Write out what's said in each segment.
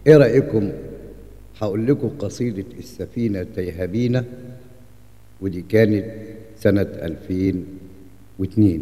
ايه رايكم هقول لكم قصيده السفينه تيهبينا ودي كانت سنه 2002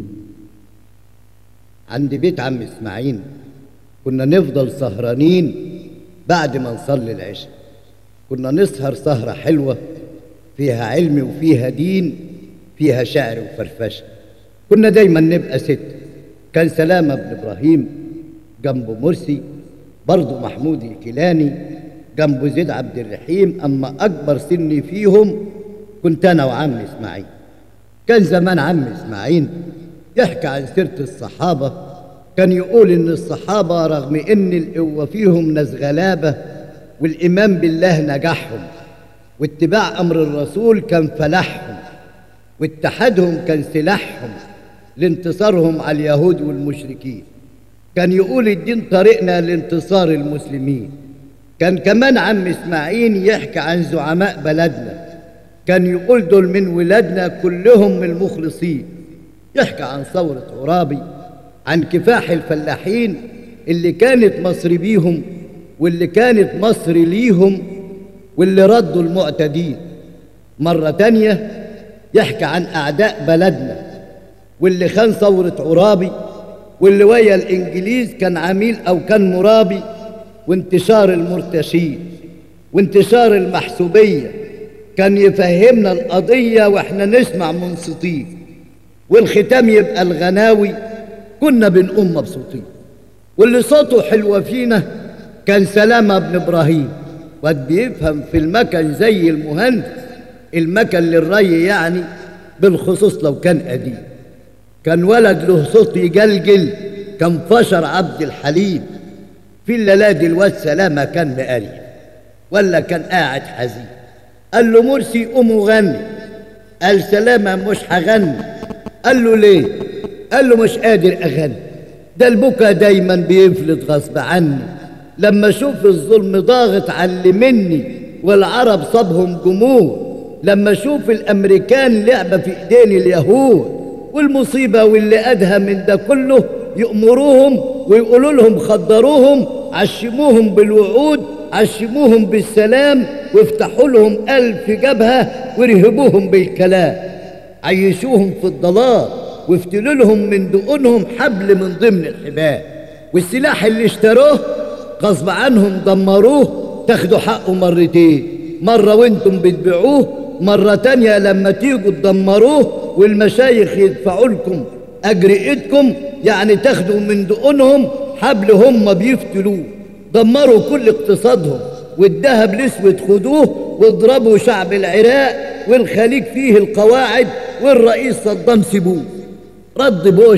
عند بيت عم اسماعيل كنا نفضل سهرانين بعد ما نصلي العشاء كنا نسهر سهرة حلوة فيها علم وفيها دين فيها شعر وفرفشة كنا دايما نبقى ست كان سلامة بن إبراهيم جنبه مرسي برضه محمود الكيلاني جنبه زيد عبد الرحيم أما أكبر سني فيهم كنت أنا وعم إسماعيل كان زمان عم إسماعيل يحكي عن سيرة الصحابة كان يقول إن الصحابة رغم إن القوة فيهم ناس غلابة والإيمان بالله نجحهم واتباع أمر الرسول كان فلاحهم واتحادهم كان سلاحهم لانتصارهم على اليهود والمشركين كان يقول الدين طريقنا لانتصار المسلمين كان كمان عم إسماعيل يحكي عن زعماء بلدنا كان يقول دول من ولادنا كلهم من المخلصين يحكي عن ثورة عرابي عن كفاح الفلاحين اللي كانت مصر بيهم واللي كانت مصر ليهم واللي ردوا المعتدين مرة تانية يحكي عن أعداء بلدنا واللي خان ثورة عرابي واللي ويا الإنجليز كان عميل أو كان مرابي وانتشار المرتشين وانتشار المحسوبية كان يفهمنا القضية واحنا نسمع منصتين والختام يبقى الغناوي كنا بنقوم مبسوطين واللي صوته حلوة فينا كان سلامة بن إبراهيم واد بيفهم في المكن زي المهندس المكن للري يعني بالخصوص لو كان قديم كان ولد له صوت يجلجل كان فشر عبد الحليم في الليلة الواد سلامة كان مقري ولا كان قاعد حزين قال له مرسي قوم وغني قال سلامة مش هغني قال له ليه قال له مش قادر اغني ده البكا دايما بيفلت غصب عني لما اشوف الظلم ضاغط على اللي مني والعرب صابهم جمهور لما اشوف الامريكان لعبه في ايدين اليهود والمصيبه واللي ادهى من ده كله يأمروهم ويقولوا لهم خدروهم عشموهم بالوعود عشموهم بالسلام وافتحوا لهم ألف جبهة ورهبوهم بالكلام عيشوهم في الضلال وافتلوا لهم من دقونهم حبل من ضمن الحبال والسلاح اللي اشتروه غصب عنهم دمروه تاخدوا حقه مرتين مرة وانتم بتبيعوه مرة تانية لما تيجوا تدمروه والمشايخ يدفعوا لكم أجر إيدكم يعني تاخدوا من دقونهم حبل هم بيفتلوه دمروا كل اقتصادهم والذهب الاسود خدوه واضربوا شعب العراق والخليج فيه القواعد والرئيس صدام سيبوه رد بوش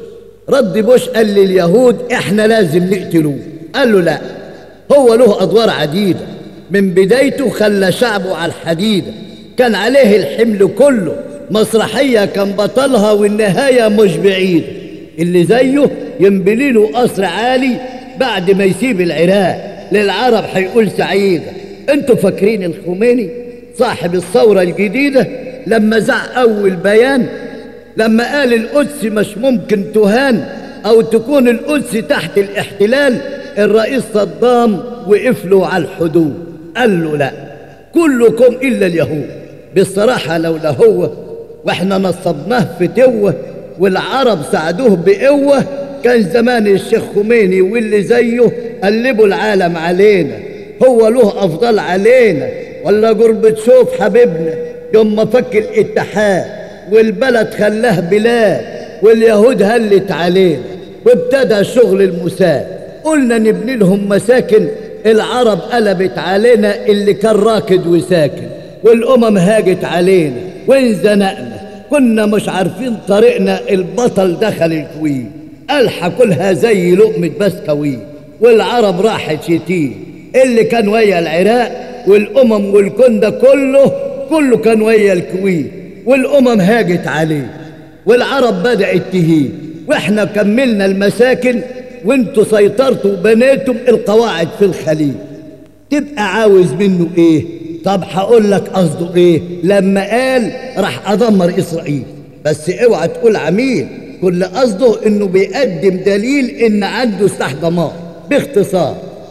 رد بوش قال لليهود احنا لازم نقتلوه قال له لا هو له ادوار عديده من بدايته خلى شعبه على الحديده كان عليه الحمل كله مسرحيه كان بطلها والنهايه مش بعيده اللي زيه ينبني له قصر عالي بعد ما يسيب العراق للعرب هيقول سعيده انتوا فاكرين الخميني صاحب الثوره الجديده لما زع اول بيان لما قال القدس مش ممكن تهان او تكون القدس تحت الاحتلال الرئيس صدام وقف له على الحدود قال له لا كلكم الا اليهود بالصراحه لولا هو واحنا نصبناه في توه والعرب ساعدوه بقوه كان زمان الشيخ خميني واللي زيه قلبوا العالم علينا هو له افضل علينا ولا قرب تشوف حبيبنا يوم ما فك الاتحاد والبلد خلاه بلاد واليهود هلت علينا وابتدى شغل المساد قلنا نبني لهم مساكن العرب قلبت علينا اللي كان راكد وساكن والامم هاجت علينا وين زنقنا كنا مش عارفين طريقنا البطل دخل الكويت الحى كلها زي لقمة بسكويت والعرب راحت شتيم اللي كان ويا العراق والامم والكون ده كله كله كان ويا الكويت والامم هاجت عليه والعرب بدأت تهيج واحنا كملنا المساكن وانتوا سيطرتوا وبنيتم القواعد في الخليج تبقى عاوز منه ايه طب هقول لك قصده ايه لما قال راح ادمر اسرائيل بس اوعى تقول عميل كل قصده انه بيقدم دليل ان عنده سلاح دمار باختصار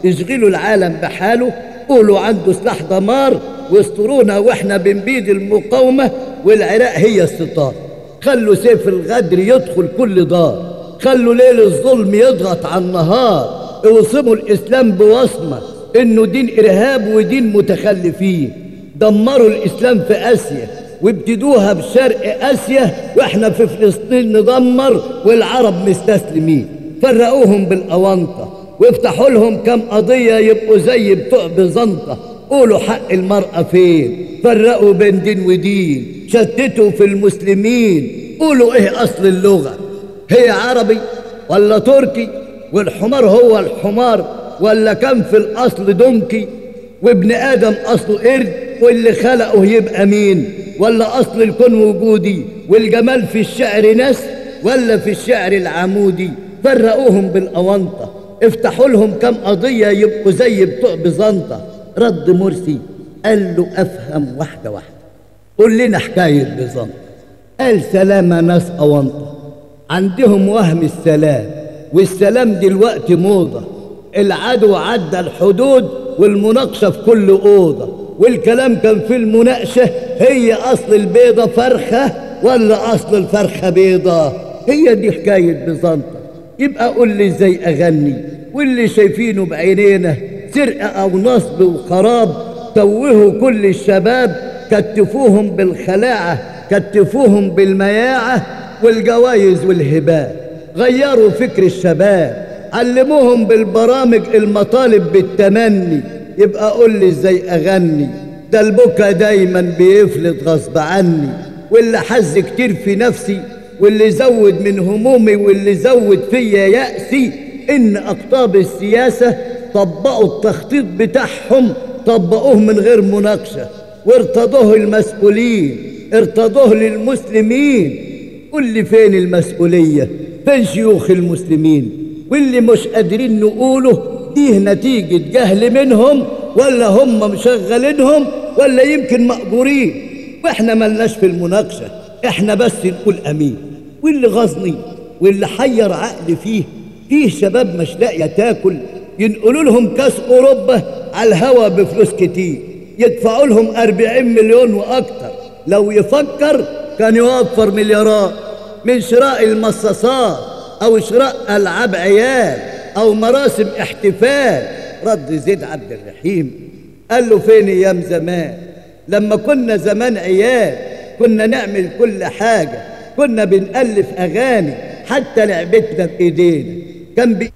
يشغلوا العالم بحاله قولوا عنده سلاح دمار واسترونا واحنا بنبيد المقاومة والعراق هي الستار خلوا سيف الغدر يدخل كل دار خلوا ليل الظلم يضغط على النهار اوصموا الإسلام بوصمة إنه دين إرهاب ودين متخلفين دمروا الإسلام في آسيا وابتدوها بشرق آسيا وإحنا في فلسطين ندمر والعرب مستسلمين فرقوهم بالأونطة وافتحوا لهم كم قضية يبقوا زي بتوع بزنطة قولوا حق المرأة فين فرقوا بين دين ودين شتتوا في المسلمين قولوا ايه أصل اللغة هي عربي ولا تركي والحمار هو الحمار ولا كان في الأصل دونكي وابن آدم أصله قرد واللي خلقه يبقى مين ولا أصل الكون وجودي والجمال في الشعر ناس ولا في الشعر العمودي فرقوهم بالأونطة افتحوا لهم كم قضية يبقوا زي بتوع بزنطة رد مرسي قال له أفهم واحدة واحدة قول لنا حكاية بزنطة قال سلامة ناس أونطة عندهم وهم السلام والسلام دلوقتي موضة العدو عدى الحدود والمناقشة في كل أوضة والكلام كان في المناقشة هي أصل البيضة فرخة ولا أصل الفرخة بيضة هي دي حكاية بزنطة يبقى قول لي ازاي أغني واللي شايفينه بعينينا سرقة أو نصب وخراب توهوا كل الشباب كتفوهم بالخلاعة كتفوهم بالمياعة والجوائز والهبات غيروا فكر الشباب علموهم بالبرامج المطالب بالتمني يبقى قول لي ازاي اغني ده البكا دايما بيفلت غصب عني واللي حز كتير في نفسي واللي زود من همومي واللي زود فيا يأسي ان اقطاب السياسة طبقوا التخطيط بتاعهم طبقوه من غير مناقشة وارتضوه المسؤولين ارتضوه للمسلمين قل لي فين المسؤولية فين شيوخ المسلمين واللي مش قادرين نقوله دي نتيجة جهل منهم ولا هم مشغلينهم ولا يمكن مأجورين واحنا ملناش في المناقشة احنا بس نقول امين واللي غزني واللي حير عقل فيه فيه شباب مش لاقية تاكل ينقلوا لهم كاس اوروبا على الهوا بفلوس كتير يدفعوا لهم 40 مليون واكتر لو يفكر كان يوفر مليارات من شراء المصاصات او شراء العاب عيال او مراسم احتفال رد زيد عبد الرحيم قال له فين ايام زمان لما كنا زمان عيال كنا نعمل كل حاجة كنا بنألف أغاني حتى لعبتنا بإيدينا كان بي...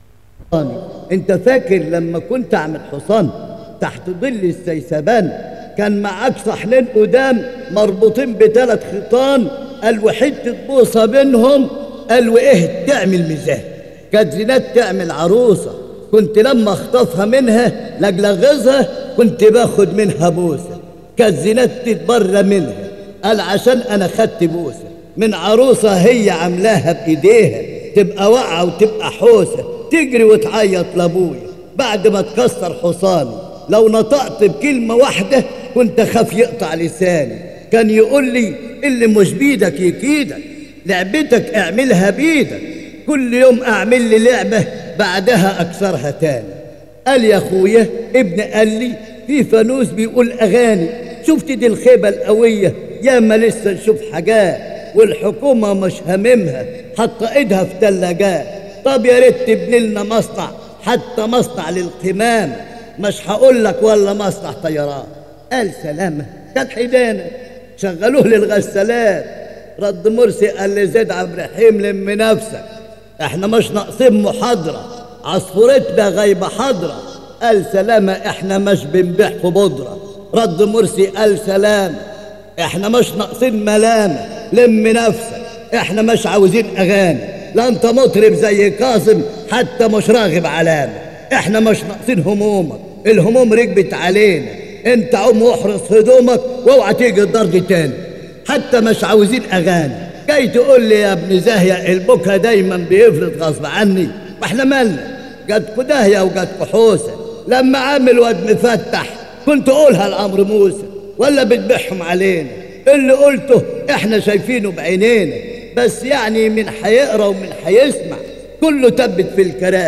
انت فاكر لما كنت اعمل حصان تحت ظل السيسبان كان معاك صحنين قدام مربوطين بثلاث خيطان قال وحته بوصه بينهم قال وايه تعمل ميزان كانت زينات تعمل عروسه كنت لما اخطفها منها لجلغزها كنت باخد منها بوسه كانت زينات تتبرى منها قال عشان انا خدت بوسه من عروسه هي عاملاها بايديها تبقى واقعه وتبقى حوسه تجري وتعيط لابويا بعد ما تكسر حصاني لو نطقت بكلمة واحدة كنت أخاف يقطع لساني كان يقول لي اللي مش بيدك يكيدك لعبتك اعملها بيدك كل يوم أعمل لي لعبة بعدها أكسرها تاني قال يا أخويا ابن قال لي في فانوس بيقول أغاني شفت دي الخيبة القوية يا ما لسه نشوف حاجات والحكومة مش هممها حاطة ايدها في تلاجات طب يا ريت تبني لنا مصنع حتى مصنع للقمامة مش هقول لك ولا مصنع طيران قال سلامة كانت حدانة شغلوه للغسالات رد مرسي قال لي زيد عبد الرحيم لم نفسك احنا مش ناقصين محاضرة عصفورتنا غايبة حضرة قال سلامة احنا مش بنبيع في بودرة رد مرسي قال سلامة احنا مش ناقصين ملامة لم نفسك احنا مش عاوزين اغاني لا انت مطرب زي كاظم حتى مش راغب علامة احنا مش ناقصين همومك الهموم ركبت علينا انت عم واحرص هدومك واوعى تيجي الضرب تاني حتى مش عاوزين اغاني جاي تقول لي يا ابن زاهية البكا دايما بيفرط غصب عني واحنا مالنا جاتكوا داهية وجاتكوا حوسة لما عامل واد مفتح كنت قولها لعمرو موسى ولا بتبيعهم علينا اللي قلته احنا شايفينه بعينينا بس يعني من هيقرا ومن هيسمع كله تبت في الكراسي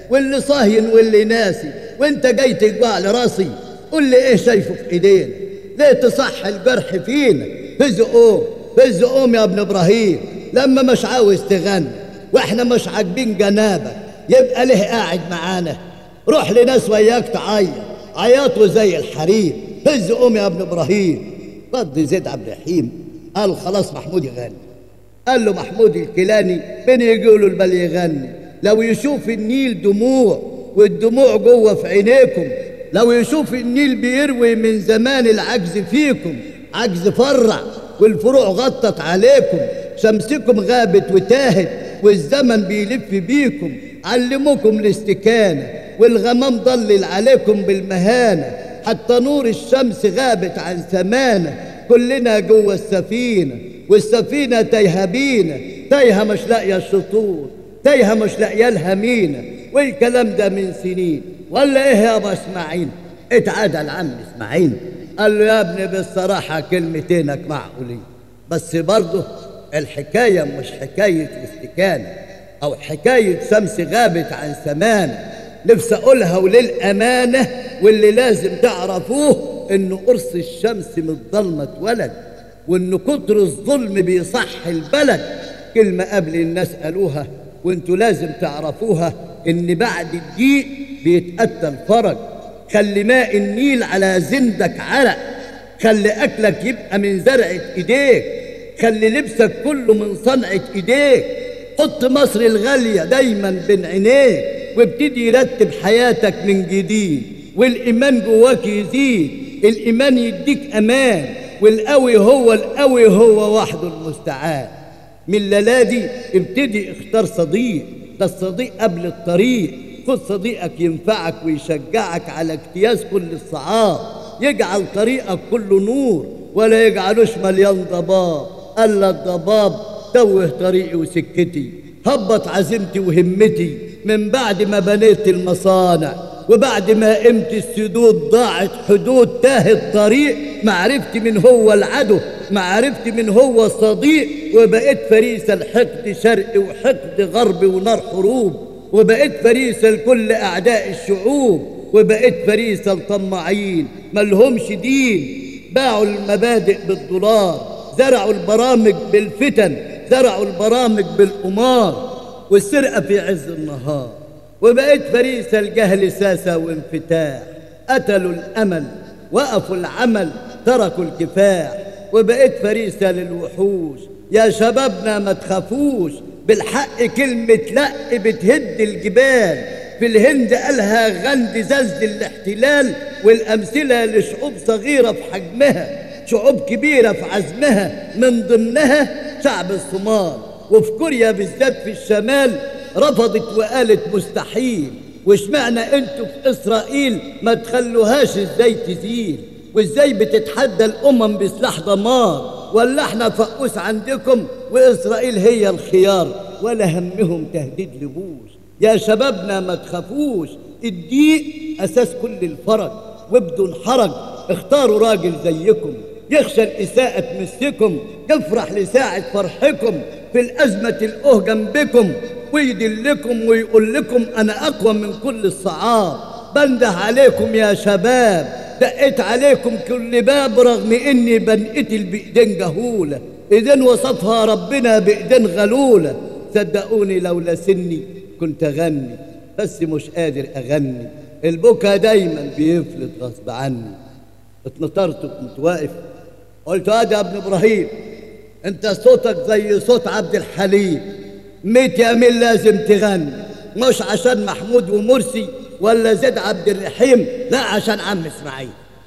واللي صاهين واللي ناسي وانت جاي تجوع لراسي قول لي ايه شايفه في ايدينا ليه تصح الجرح فينا فز قوم فز قوم يا ابن ابراهيم لما مش عاوز تغني واحنا مش عاجبين جنابك يبقى ليه قاعد معانا روح لناس وياك تعيط عياطوا زي الحريم فز قوم يا ابن ابراهيم رد زيد عبد الرحيم قال خلاص محمود يغني قال له محمود الكيلاني من يقولوا البل يغني لو يشوف النيل دموع والدموع جوه في عينيكم لو يشوف النيل بيروي من زمان العجز فيكم عجز فرع والفروع غطت عليكم شمسكم غابت وتاهت والزمن بيلف بيكم علموكم الاستكانة والغمام ضلل عليكم بالمهانة حتى نور الشمس غابت عن سمانة كلنا جوه السفينة والسفينة تايهة بينا تايهة مش لاقية الشطور تايهة مش لاقية لها مينا والكلام ده من سنين ولا ايه يا ابو اسماعيل اتعدل عم اسماعيل قال له يا ابني بالصراحة كلمتينك معقولين بس برضه الحكاية مش حكاية استكانة أو حكاية شمس غابت عن سمانة نفسي أقولها وللأمانة واللي لازم تعرفوه إن قرص الشمس من الظلمة اتولد وإن كتر الظلم بيصح البلد كلمة قبل الناس قالوها وانتوا لازم تعرفوها إن بعد الضيق بيتأتى الفرج خلي ماء النيل على زندك عرق خلي أكلك يبقى من زرعة إيديك خلي لبسك كله من صنعة إيديك حط مصر الغالية دايما بين عينيك وابتدي رتب حياتك من جديد والإيمان جواك يزيد الإيمان يديك أمان والقوي هو القوي هو وحده المستعان من الليلة دي ابتدي اختار صديق ده الصديق قبل الطريق خد صديقك ينفعك ويشجعك على اجتياز كل الصعاب يجعل طريقك كله نور ولا يجعلوش مليان ضباب قال الضباب توه طريقي وسكتي هبط عزيمتي وهمتي من بعد ما بنيت المصانع وبعد ما قمت السدود ضاعت حدود تاه الطريق معرفتي من هو العدو معرفتي من هو الصديق وبقيت فريس الحقد شرقي وحقد غربي ونار حروب وبقيت فريسة لكل أعداء الشعوب وبقيت فريسة لطماعين ملهمش دين باعوا المبادئ بالدولار زرعوا البرامج بالفتن زرعوا البرامج بالقمار والسرقة في عز النهار وبقيت فريسة الجهل ساسة وانفتاح قتلوا الأمل وقفوا العمل تركوا الكفاح وبقيت فريسة للوحوش يا شبابنا ما تخافوش بالحق كلمة لأ بتهد الجبال في الهند قالها غند زلزل الاحتلال والأمثلة لشعوب صغيرة في حجمها شعوب كبيرة في عزمها من ضمنها شعب الصومال وفي كوريا بالذات في الشمال رفضت وقالت مستحيل واشمعنى انتوا في اسرائيل ما تخلوهاش ازاي تزيل وازاي بتتحدى الامم بسلاح دمار ولا احنا فقوس عندكم واسرائيل هي الخيار ولا همهم تهديد لبوش يا شبابنا ما تخافوش الضيق اساس كل الفرج وبدون حرج اختاروا راجل زيكم يخشى الإساءة تمسكم يفرح لساعة فرحكم في الأزمة تلقوه جنبكم ويدلكم ويقول لكم أنا أقوى من كل الصعاب بنده عليكم يا شباب دقيت عليكم كل باب رغم إني بنقتل بإيدين جهولة إيدين وصفها ربنا بإيدين غلولة صدقوني لولا سني كنت أغني بس مش قادر أغني البكا دايما بيفلت غصب عني اتنطرت وكنت واقف قلت هذا يا ابن ابراهيم انت صوتك زي صوت عبد الحليم ميت يا مين لازم تغني مش عشان محمود ومرسي ولا زيد عبد الرحيم لا عشان عم اسماعيل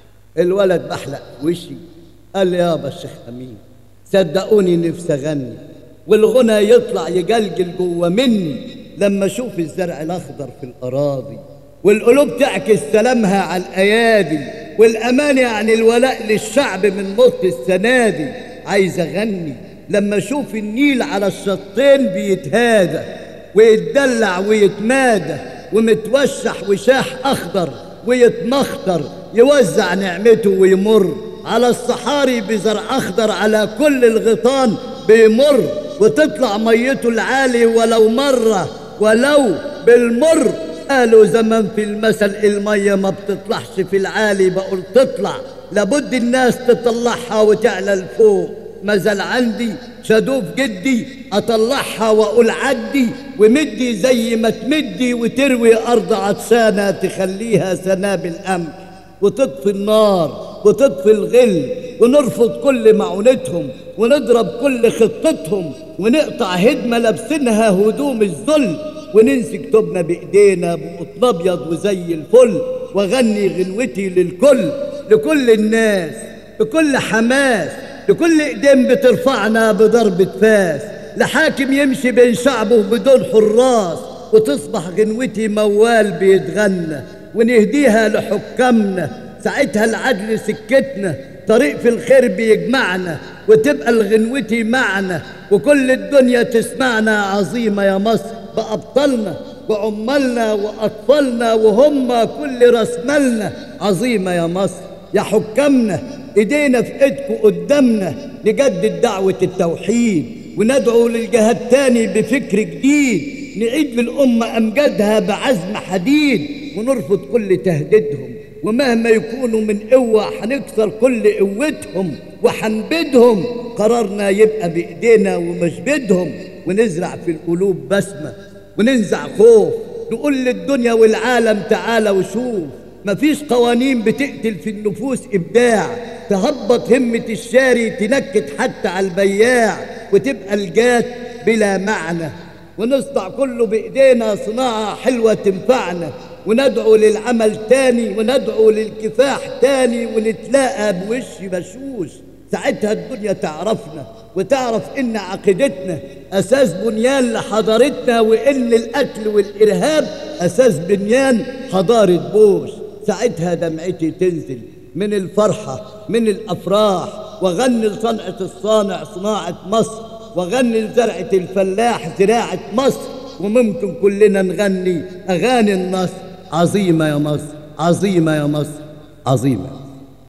الولد بحلق وشي قال لي يابا الشيخ امين صدقوني نفسي اغني والغنى يطلع يجلجل جوه مني لما اشوف الزرع الاخضر في الاراضي والقلوب تعكس سلامها على الايادي والامان يعني الولاء للشعب من موت السنه دي عايز اغني لما اشوف النيل على الشطين بيتهادى ويتدلع ويتمادى ومتوشح وشاح اخضر ويتمخطر يوزع نعمته ويمر على الصحاري بزرع اخضر على كل الغيطان بيمر وتطلع ميته العالي ولو مره ولو بالمر قالوا زمان في المثل المية ما بتطلعش في العالي بقول تطلع لابد الناس تطلعها وتعلى لفوق ما زال عندي شادوف جدي اطلعها واقول عدي ومدي زي ما تمدي وتروي ارض عطشانه تخليها سنابل امل وتطفي النار وتطفي الغل ونرفض كل معونتهم ونضرب كل خطتهم ونقطع هدمة لابسينها هدوم الذل وننسي كتبنا بإيدينا بقطن أبيض وزي الفل وأغني غنوتي للكل لكل الناس بكل حماس لكل ايدين بترفعنا بضربة فاس لحاكم يمشي بين شعبه بدون حراس وتصبح غنوتي موال بيتغنى ونهديها لحكامنا ساعتها العدل سكتنا طريق في الخير بيجمعنا وتبقى الغنوتي معنا وكل الدنيا تسمعنا عظيمة يا مصر بأبطالنا وعمالنا وأطفالنا وهم كل راس مالنا عظيمة يا مصر يا حكامنا ايدينا في ايدكم قدامنا نجدد دعوة التوحيد وندعو للجهاد تاني بفكر جديد نعيد للأمة أمجادها بعزم حديد ونرفض كل تهديدهم ومهما يكونوا من قوة هنكسر كل قوتهم وحنبدهم قرارنا يبقى بإيدينا ومش بيدهم ونزرع في القلوب بسمة وننزع خوف نقول للدنيا والعالم تعالى وشوف مفيش قوانين بتقتل في النفوس إبداع تهبط همة الشاري تنكد حتى على البياع وتبقى الجات بلا معنى ونصنع كله بإيدينا صناعة حلوة تنفعنا وندعو للعمل تاني وندعو للكفاح تاني ونتلاقى بوش بشوش ساعتها الدنيا تعرفنا وتعرف ان عقيدتنا اساس بنيان لحضارتنا وان القتل والارهاب اساس بنيان حضاره بوش ساعتها دمعتي تنزل من الفرحه من الافراح واغني لصنعه الصانع صناعه مصر واغني لزرعه الفلاح زراعه مصر وممكن كلنا نغني اغاني النصر عظيمه يا مصر عظيمه يا مصر عظيمه